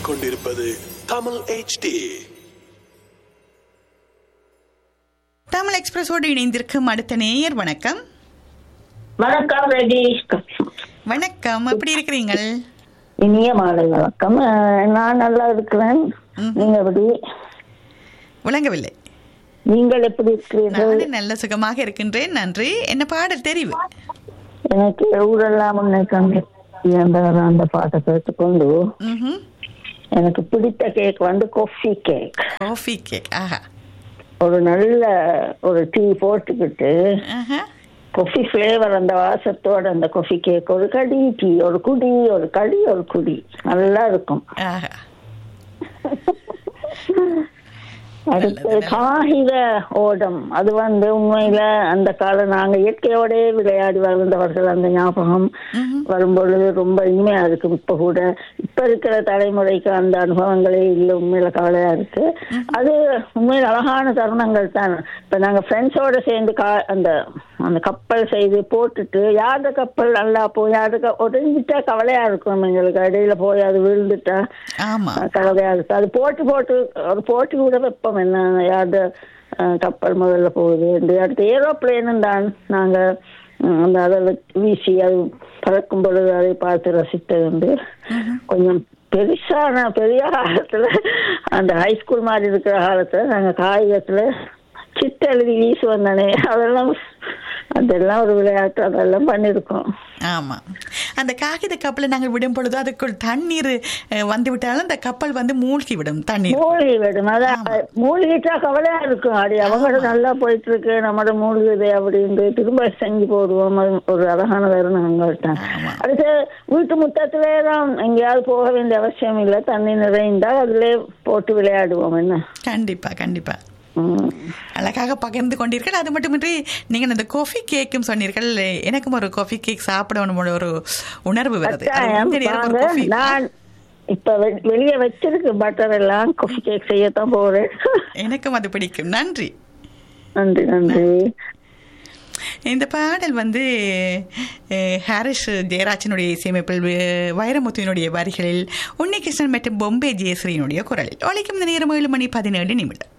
கேட்டுக்கொண்டிருப்பது தமிழ் HD தமிழ் எக்ஸ்பிரஸோடு இணைந்திருக்கும் அடுத்த நேயர் வணக்கம் வணக்கம் ரஜீஷ் வணக்கம் எப்படி இருக்கிறீங்கள் இனிய மாலை வணக்கம் அஹ், நான் நல்லா இருக்கிறேன் நீங்க எப்படி விளங்கவில்லை நீங்கள் எப்படி இருக்கிறீர்கள் நானும் நல்ல சுகமாக இருக்கின்றேன் நன்றி என்ன பாடல் தெரிவு எனக்கு ஊரெல்லாம் உன்னை கண்டு அந்த அந்த பாட்டை கேட்டுக்கொண்டு ம்ஹும். எனக்கு பிடித்த கேக் வந்து கொஃபி கேக் காஃபி கேக் ஆஹா ஒரு நல்ல ஒரு டீ போட்டுக்கிட்டு ஆஹா கொஃபி ஃப்ளேவர் அந்த வாசத்தோட அந்த கொஃபி கேக் ஒரு கடி டீ ஒரு குடி ஒரு கடி ஒரு குடி நல்லா இருக்கும் ஆஹா அடுத்து காகித ஓடம் அது வந்து உண்மையில அந்த காலம் நாங்க இயற்கையோட விளையாடி வளர்ந்தவர்கள் அந்த ஞாபகம் வரும்பொழுது ரொம்ப இனிமையா இருக்கு இப்ப கூட இப்ப இருக்கிற தலைமுறைக்கு அந்த அனுபவங்களே இல்லை உண்மையில கவலையா இருக்கு அது உண்மையில அழகான தருணங்கள் தான் இப்ப நாங்க ஃப்ரெண்ட்ஸோட சேர்ந்து கா அந்த அந்த கப்பல் செய்து போட்டுட்டு யாரு கப்பல் நல்லா போய் யாரு ஒடிஞ்சிட்டா கவலையா இருக்கும் எங்களுக்கு இடையில போய் அது விழுந்துட்டா ஆமா கவலையா இருக்கு அது போட்டு போட்டு ஒரு போட்டி கூட வைப்போம் என்ன யாரு அஹ், கப்பல் முதல்ல போகுது இந்த அடுத்து ஏரோப்ளேனும் தான் நாங்க உம், அந்த அதில் வீசி அது பறக்கும் பொழுது அதை பார்த்து ரசித்தது உண்டு கொஞ்சம் பெருசான பெரிய காலத்துல அந்த ஹைஸ்கூல் மாதிரி இருக்கிற காலத்துல நாங்க காகிதத்துல சிட்டு எழுதி வீசுவோம் தானே அதெல்லாம் அதெல்லாம் ஒரு விளையாட்டு அதெல்லாம் பண்ணிருக்கோம் ஆமா அந்த காகித கப்பலை நாங்கள் விடும் பொழுது அதுக்குள் தண்ணீர் அஹ், வந்து விட்டாலும் அந்த கப்பல் வந்து மூழ்கி விடும் தண்ணீர் மூழ்கி விடும் அதான் மூழ்கிட்டா கவலையா இருக்கும் அடி அவங்களோட நல்லா போயிட்டு இருக்கு நம்மளோட மூழ்குது அப்படின்னு திரும்ப செஞ்சு போடுவோம் அது ஒரு அழகான தருணம் அங்கள்ட்ட ஆமா. அடுத்து வீட்டு முத்தத்திலே தான் எங்கேயாவது போக வேண்டிய அவசியம் இல்லை தண்ணி நிறைந்தால் அதிலே போட்டு விளையாடுவோம் என்ன கண்டிப்பா கண்டிப்பா ம். அழகாக பகிர்ந்து கொண்டீர்கள் அது மட்டுமின்றி நீங்கள் அந்த காஃபி கேக்கும் சொன்னீர்கள் எனக்கும் ஒரு காஃபி கேக் சாப்பிடணும் ஒரு உணர்வு வருது அது கட்டாயம் இந்த நேரம் ஒரு வாங்க. coffee- நான் இப்ப வெ- வெளியே வச்சிருக்கு பட்டர் எல்லாம் காஃபி கேக் செய்யத்தான் போறேன் எனக்கும் அது பிடிக்கும் நன்றி நன்றி நன்றி இந்த பாடல் வந்து அஹ், ஹாரிஸ் ஜெயராஜனுடைய இசையமைப்பில் வி- வைரமுத்துவினுடைய வரிகளில் உன்னிகிருஷ்ணன் மற்றும் பொம்பே ஜெயஸ்ரீனுடைய குரலில் ஒழிக்கும் இந்த நேரம் ஏழு மணி பதினேழு நிமிடம்